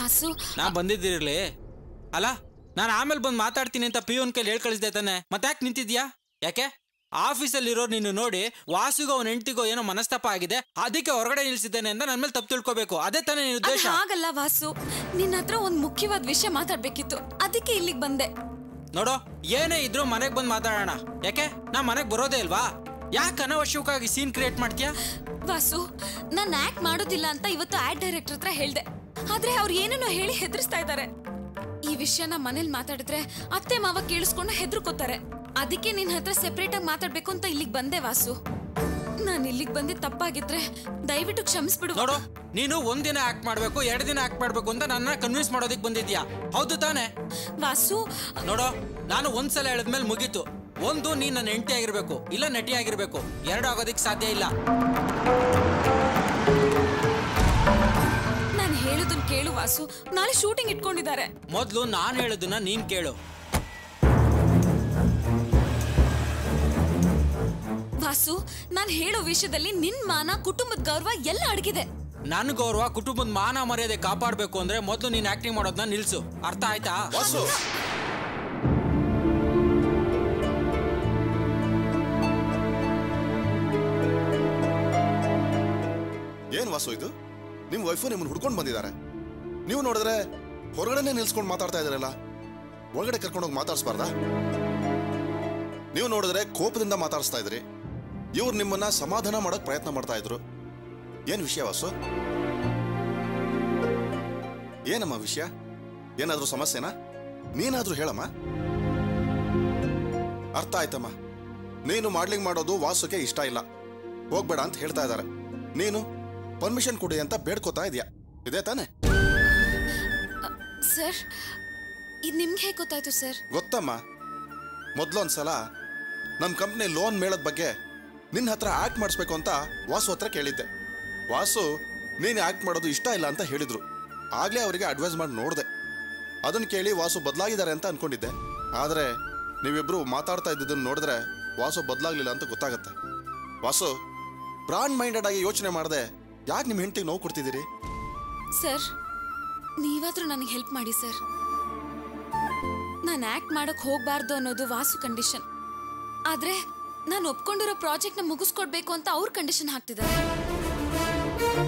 ವಾಸು ನಾ ಬಂದಿದ್ದಿರ್ಲಿ ಅಲ್ಲ ನಾನು ಆಮೇಲೆ ಬಂದು ಮಾತಾಡ್ತೀನಿ ಅಂತ ಪಿಯೋನ್ ಕೈಲಿ ಹೇಳ್ ಕಳಿಸ್ದೆ ತಾನೆ ಮತ್ತೆ ಯಾಕೆ ನಿಂತಿದ್ಯಾ ಯಾಕೆ ಆಫೀಸಲ್ಲಿ ಇರೋರು ನಿನ್ನ ನೋಡಿ ವಾಸುಗೋ ಅವನ ಹೆಂಡತಿಗೋ ಏನೋ ಮನಸ್ತಾಪ ಆಗಿದೆ ಅದಕ್ಕೆ ಹೊರಗಡೆ ನಿಲ್ಸಿದ್ದೇನೆ ಅಂತ ನನ್ನ ಮೇಲೆ ತಪ್ಪು ತಿಳ್ಕೊಬೇಕು ಅದೇ ತಾನೇ ನಿನ್ನ ಅದ್ ಉದ್ದೇಶ ಹಾಗಲ್ಲ ವಾಸು ನಿನ್ನ ಹತ್ರ ಒಂದ್ ಮುಖ್ಯವಾದ ವಿಷಯ ಮಾತಾಡ್ಬೇಕಿತ್ತು ಅದಕ್ಕೆ ಇಲ್ಲಿಗೆ ಬಂದೆ ನೋಡೋ ಏನೇ ಇದ್ರು ಮನೆಗೆ ಬಂದು ಮಾತಾಡೋಣ ಯಾಕೆ ನಾ ಮನೆಗೆ ಬರೋದೇ ಇಲ್ವಾ ಯಾಕೆ ಅನವಶ್ಯಕವಾಗಿ ಸೀನ್ ಕ್ರಿಯೇಟ್ ಮಾಡ್ತೀಯಾ ವಾಸು ನಾನ್ ಆಕ್ಟ್ ಮಾಡೋದಿಲ್ಲ ಅಂತ ಇವತ್ತು ಆಡ್ ಡೈರೆಕ್ಟರ್ ಹತ್ರ ಹೇಳ್ದೆ ಆದ್ರೆ ಅವ್ರು ಏನೇನೋ ಹೇಳಿ ಹೆದರ್ಸ್ತಾ ಇದ್ದಾರೆ ಈ ವಿಷಯನ ಮನೇಲಿ ಮಾತಾಡಿದ್ರೆ ಅತ್ತೆ ಮಾವ ಕೇಳಿಸ್ಕೊಂಡು ಹೆದರ್ಕೋತಾರೆ ಅದಕ್ಕೆ ನಿನ್ ಹತ್ರ ಸೆಪರೇಟ್ ಆಗಿ ಮಾತಾಡ್ಬೇಕು ಅಂತ ಇಲ್ಲಿಗೆ ಬಂದೆ ವಾಸು ನಾನು ಇಲ್ಲಿಗೆ ಬಂದೆ ತಪ್ಪಾಗಿದ್ರೆ ದಯವಿಟ್ಟು ಕ್ಷಮಿಸ್ಬಿಡು ನೋಡು ನೀನು ಒಂದಿನ ಆಕ್ಟ್ ಮಾಡ್ಬೇಕು ಎರಡು ದಿನ ಆಕ್ಟ್ ಮಾಡ್ಬೇಕು ಅಂತ ನನ್ನ ಕನ್ವಿನ್ಸ್ ಮಾಡೋದಕ್ಕೆ ಬಂದಿದ್ಯಾ ಹೌದು ತಾನೇ ವಾಸು ನೋಡೋ ನಾನು ಒಂದ್ಸಲ ಹೇಳಿದ್ಮೇಲೆ ಮುಗೀತು ಒಂದು ನೀನ್ ನನ್ನ ಹೆಂಡತಿ ಆಗಿರ್ಬೇಕು ಇಲ್ಲ ನಟಿ ಆಗಿರ್ಬೇಕು ಎರಡು ಆಗೋದಿಕ್ ಸಾಧ್ಯ ಇಲ್ಲ ನಾನು ಹೇಳೋದನ್ನ ಕೇಳು ವಾಸು ನಾಳೆ ಶೂಟಿಂಗ್ ಇಟ್ಕೊಂಡಿದ್ದಾರೆ ಮೊದ್ಲು ನಾನ್ ಹೇಳೋದನ್ನ ನೀನ್ ಕೇಳು ವಾಸು ನಾನು ಹೇಳೋ ವಿಷಯದಲ್ಲಿ ನಿನ್ ಮಾನ ಕುಟುಂಬದ ಗೌರವ ಎಲ್ಲ ಅಡಗಿದೆ ನನ್ನ ಗೌರವ ಕುಟುಂಬದ ಮಾನ ಮರ್ಯಾದೆ ಕಾಪಾಡ್ಬೇಕು ಅಂದ್ರೆ ಮೊದ್ಲು ನೀನ್ ಆಕ್ಟಿಂಗ್ ಮಾಡೋದನ್ನ ನಿಲ್ಸು ಅರ್ಥ ಆಯ್ತಾ ವಾಸು ಏನ್ ವಾಸು ಇದು ನಿಮ್ ವೈಫು ನಿಮ್ಮನ್ನ ಹುಡ್ಕೊಂಡು ಬಂದಿದ್ದಾರೆ ನೀವು ನೋಡಿದ್ರೆ ಹೊರಗಡೆನೆ ನಿಲ್ಸ್ಕೊಂಡು ಮಾತಾಡ್ತಾ ಇದಾರಲ್ಲ ಒಳಗಡೆ ಕರ್ಕೊಂಡೋಗಿ ಮಾತಾಡ್ಸ್ಬಾರ್ದಾ ನೀವು ನೋಡಿದ್ರೆ ಕೋಪದಿಂದ ಮಾತಾಡಿಸ್ತಾ ಇದ್ರಿ ಇವ್ರು ನಿಮ್ಮನ್ನ ಸಮಾಧಾನ ಮಾಡೋಕ್ ಪ್ರಯತ್ನ ಮಾಡ್ತಾ ಇದ್ರು ಏನ್ ವಿಷಯ ವಾಸು ಏನಮ್ಮ ವಿಷಯ ಏನಾದ್ರೂ ಸಮಸ್ಯೆನಾ ನೀನಾದ್ರೂ ಹೇಳಮ್ಮ ಅರ್ಥ ಆಯ್ತಮ್ಮ ನೀನು ಮಾಡ್ಲಿಂಗ್ ಮಾಡೋದು ವಾಸುಗೆ ಇಷ್ಟ ಇಲ್ಲ ಹೋಗ್ಬೇಡ ಅಂತ ಹೇಳ್ತಾ ಇದ್ದಾರೆ ನೀನು ಪರ್ಮಿಷನ್ ಕೊಡಿ ಅಂತ ಬೇಡ್ಕೋತಾ ಇದೆಯಾ ಇದೇ ತಾನೆ ಸರ್ ಇದು ನಿಮ್ಗೆ ಹೇಗೆ ಗೊತ್ತಾಯ್ತು ಸರ್ ಗೊತ್ತಮ್ಮ ಮೊದ್ಲೊಂದ್ಸಲ ನಮ್ಮ ಕಂಪ್ನಿ ಲೋನ್ ಮೇಳದ ಬಗ್ಗೆ ನಿನ್ನ ಹತ್ರ ಆಕ್ಟ್ ಮಾಡಿಸ್ಬೇಕು ಅಂತ ವಾಸು ಹತ್ರ ಕೇಳಿದ್ದೆ ವಾಸು ನೀನು ಆಕ್ಟ್ ಮಾಡೋದು ಇಷ್ಟ ಇಲ್ಲ ಅಂತ ಹೇಳಿದ್ರು ಆಗ್ಲೇ ಅವರಿಗೆ ಅಡ್ವೈಸ್ ಮಾಡಿ ನೋಡಿದೆ ಅದನ್ನ ಕೇಳಿ ವಾಸು ಬದಲಾಗಿದ್ದಾರೆ ಅಂತ ಅನ್ಕೊಂಡಿದ್ದೆ ಆದರೆ ನೀವಿಬ್ರು ಮಾತಾಡ್ತಾ ಇದ್ದಿದ್ದನ್ನು ನೋಡಿದ್ರೆ ವಾಸು ಬದಲಾಗ್ಲಿಲ್ಲ ಅಂತ ಗೊತ್ತಾಗತ್ತೆ ವಾಸು ಬ್ರಾಂಡ್ ಮೈಂಡೆಡ್ ಆಗಿ ಯೋಚನೆ ಮಾಡದೆ ಯಾಕೆ ನಿಮ್ಮ ಹೆಂಡತಿಗೆ ನೋವು ಕೊಡ್ತಿದ್ದೀರಿ ಸರ್ ನೀವಾದ್ರೂ ನನಗೆ ಹೆಲ್ಪ್ ಮಾಡಿ ಸರ್ ನಾನು ಆಕ್ಟ್ ಮಾಡಕ್ ಹೋಗ್ಬಾರ್ದು ಅನ್ನೋದು ವಾಸು ಕಂಡೀಷನ್ ಆದ್ರೆ ನಾನು ಒಪ್ಕೊಂಡಿರೋ ಪ್ರಾಜೆಕ್ಟ್ನ ಮುಗಿಸ್ಕೊಡ್ಬೇಕು ಅಂತ ಅವ್ರ ಕಂಡೀಷನ್ ಹಾಕ್ತಿದ್ದಾರೆ